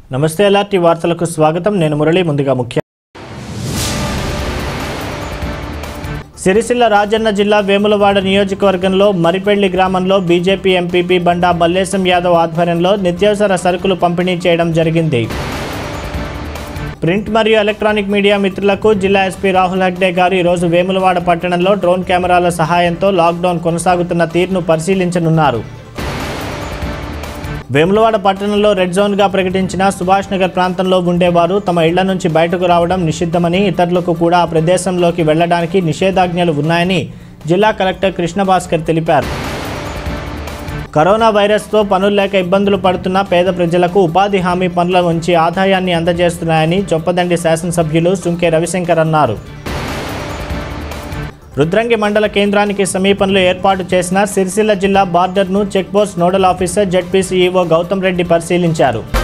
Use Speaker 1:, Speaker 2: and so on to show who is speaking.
Speaker 1: నమస్తే ఎలాంటి వార్తలకు స్వాగతం నేను మురళి ముందుగా ముఖ్య సిరిసిల్ల రాజన్న జిల్లా వేములవాడ నియోజకవర్గంలో మరిపెళ్లి గ్రామంలో బీజేపీ ఎంపీపీ బండా మల్లేశం యాదవ్ ఆధ్వర్యంలో నిత్యావసర సరుకులు పంపిణీ చేయడం జరిగింది ప్రింట్ మరియు ఎలక్ట్రానిక్ మీడియా మిత్రులకు జిల్లా ఎస్పీ రాహుల్ హగ్డే గారు ఈరోజు వేములవాడ పట్టణంలో డ్రోన్ కెమెరాల సహాయంతో లాక్డౌన్ కొనసాగుతున్న తీరును పరిశీలించనున్నారు వేములవాడ పట్టణంలో రెడ్ జోన్గా ప్రకటించిన సుభాష్ నగర్ ప్రాంతంలో ఉండేవారు తమ ఇళ్ల నుంచి బయటకు రావడం నిషిద్ధమని ఇతరులకు కూడా ఆ ప్రదేశంలోకి వెళ్లడానికి నిషేధాజ్ఞలు ఉన్నాయని జిల్లా కలెక్టర్ కృష్ణభాస్కర్ తెలిపారు కరోనా వైరస్తో పనులు లేక ఇబ్బందులు పడుతున్న పేద ప్రజలకు ఉపాధి హామీ పనుల నుంచి ఆదాయాన్ని అందజేస్తున్నాయని చొప్పదండి శాసనసభ్యులు సుంకే రవిశంకర్ అన్నారు రుద్రంగి మండల కేంద్రానికి సమీపంలో ఏర్పాటు చేసిన సిరిసిల్ల జిల్లా బార్డర్ను checkpost nodal officer ZP CEO Gautam Reddy పరిశీలించారు